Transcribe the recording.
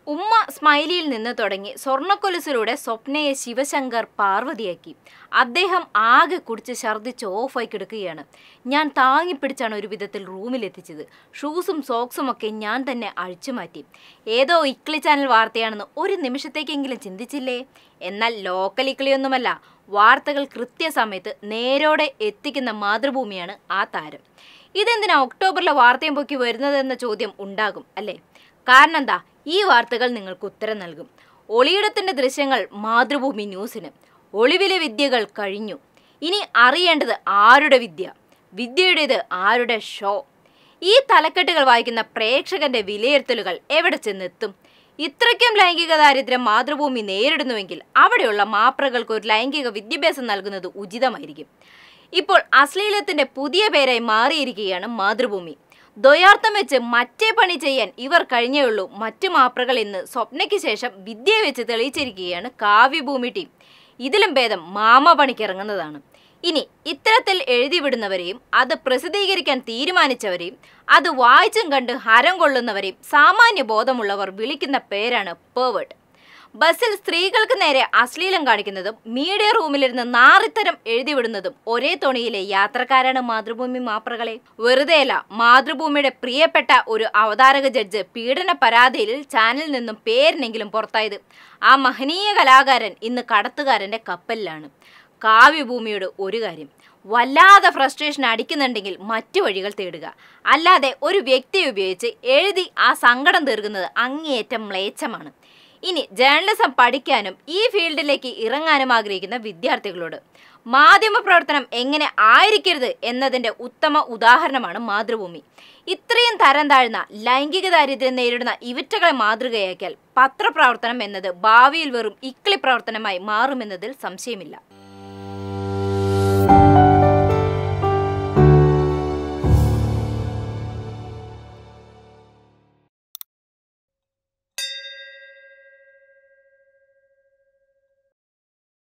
ഉമ്മ സ്മൈലിയിൽ നിന്ന് തുടങ്ങി സ്വർണ്ണക്കൊലുസിലൂടെ സ്വപ്നയെ ശിവശങ്കർ പാർവതിയാക്കി അദ്ദേഹം ആകെ കുടിച്ച് ഛർദ്ദിച്ച് ഓഫായി കിടക്കുകയാണ് ഞാൻ താങ്ങിപ്പിടിച്ചാണ് ഒരു വിധത്തിൽ റൂമിലെത്തിച്ചത് ഷൂസും സോക്സും ഒക്കെ ഞാൻ തന്നെ അഴിച്ചുമാറ്റി ഏതോ ഇക്ലി ചാനൽ വാർത്തയാണെന്ന് ഒരു നിമിഷത്തേക്കെങ്കിലും ചിന്തിച്ചില്ലേ എന്നാൽ ലോക്കൽ ഇക്ലിയൊന്നുമല്ല വാർത്തകൾ കൃത്യസമയത്ത് നേരോടെ എത്തിക്കുന്ന മാതൃഭൂമിയാണ് ആ താരം ഇതെന്തിനാ ഒക്ടോബറിലെ വാർത്തയും പൊക്കി വരുന്നതെന്ന ചോദ്യം ഉണ്ടാകും അല്ലേ കാരണം എന്താ ഈ വാർത്തകൾ നിങ്ങൾക്ക് ഉത്തരം നൽകും ഒളിയിടത്തിന്റെ ദൃശ്യങ്ങൾ മാതൃഭൂമി ന്യൂസിന് ഒളിവിലെ വിദ്യകൾ കഴിഞ്ഞു ഇനി അറിയേണ്ടത് ആരുടെ വിദ്യ വിദ്യയുടേത് ആരുടെ ഷോ ഈ തലക്കെട്ടുകൾ വായിക്കുന്ന പ്രേക്ഷകന്റെ വിലയിരുത്തലുകൾ എവിടെ ചെന്നെത്തും ഇത്രയ്ക്കും ലൈംഗിക ദാരിദ്ര്യം മാതൃഭൂമി നേരിടുന്നുവെങ്കിൽ അവിടെയുള്ള മാപ്രകൾക്ക് ഒരു ലൈംഗിക വിദ്യാഭ്യാസം നൽകുന്നത് ഉചിതമായിരിക്കും ഇപ്പോൾ അശ്ലീലത്തിന്റെ പുതിയ പേരായി മാറിയിരിക്കുകയാണ് മാതൃഭൂമി ദ്വയാർത്ഥം വെച്ച് മറ്റേ പണി ചെയ്യാൻ ഇവർ കഴിഞ്ഞേയുള്ളൂ മറ്റു മാപ്രകൾ ഇന്ന് സ്വപ്നയ്ക്ക് ശേഷം വിദ്യ വെച്ച് തെളിയിച്ചിരിക്കുകയാണ് കാവ്യഭൂമി ടീം ഇതിലും ഭേദം മാമ പണിക്കിറങ്ങുന്നതാണ് ഇനി ഇത്തരത്തിൽ എഴുതിവിടുന്നവരെയും അത് പ്രസിദ്ധീകരിക്കാൻ തീരുമാനിച്ചവരെയും അത് വായിച്ചും കണ്ട് ഹരം കൊള്ളുന്നവരെയും സാമാന്യ ബോധമുള്ളവർ വിളിക്കുന്ന പേരാണ് പേവേർഡ് ബസ്സിൽ സ്ത്രീകൾക്ക് നേരെ അശ്ലീലം കാണിക്കുന്നതും മീഡിയ റൂമിലിരുന്ന് നാറിത്തരം എഴുതിവിടുന്നതും ഒരേ തോണിയിലെ യാത്രക്കാരാണ് മാതൃഭൂമി മാപ്രകളെ വെറുതെയല്ല മാതൃഭൂമിയുടെ പ്രിയപ്പെട്ട ഒരു അവതാരക ജഡ്ജ് പീഡന പരാതിയിൽ ചാനലിൽ നിന്നും പേരിനെങ്കിലും പുറത്തായത് ആ മഹനീയ കലാകാരൻ ഇന്ന് കടത്തുകാരന്റെ കപ്പലിലാണ് കാവ്യഭൂമിയുടെ ഒരു കാര്യം വല്ലാതെ ഫ്രസ്ട്രേഷൻ അടിക്കുന്നുണ്ടെങ്കിൽ മറ്റു വഴികൾ തേടുക അല്ലാതെ ഒരു വ്യക്തിയെ ഉപയോഗിച്ച് എഴുതി ആ സങ്കടം തീർക്കുന്നത് അങ്ങേയറ്റം മ്ലേച്ഛമാണ് ഇനി ജേർണലിസം പഠിക്കാനും ഈ ഫീൽഡിലേക്ക് ഇറങ്ങാനും ആഗ്രഹിക്കുന്ന വിദ്യാർത്ഥികളോട് മാധ്യമപ്രവർത്തനം എങ്ങനെ ആയിരിക്കരുത് എന്നതിൻ്റെ ഉത്തമ ഉദാഹരണമാണ് മാതൃഭൂമി ഇത്രയും തരം താഴ്ന്ന ലൈംഗിക ദാരിദ്ര്യം നേരിടുന്ന ഇവറ്റകളെ മാതൃകയാക്കിയാൽ പത്രപ്രവർത്തനം എന്നത് ഭാവിയിൽ വെറും ഇക്ലി പ്രവർത്തനമായി മാറുമെന്നതിൽ സംശയമില്ല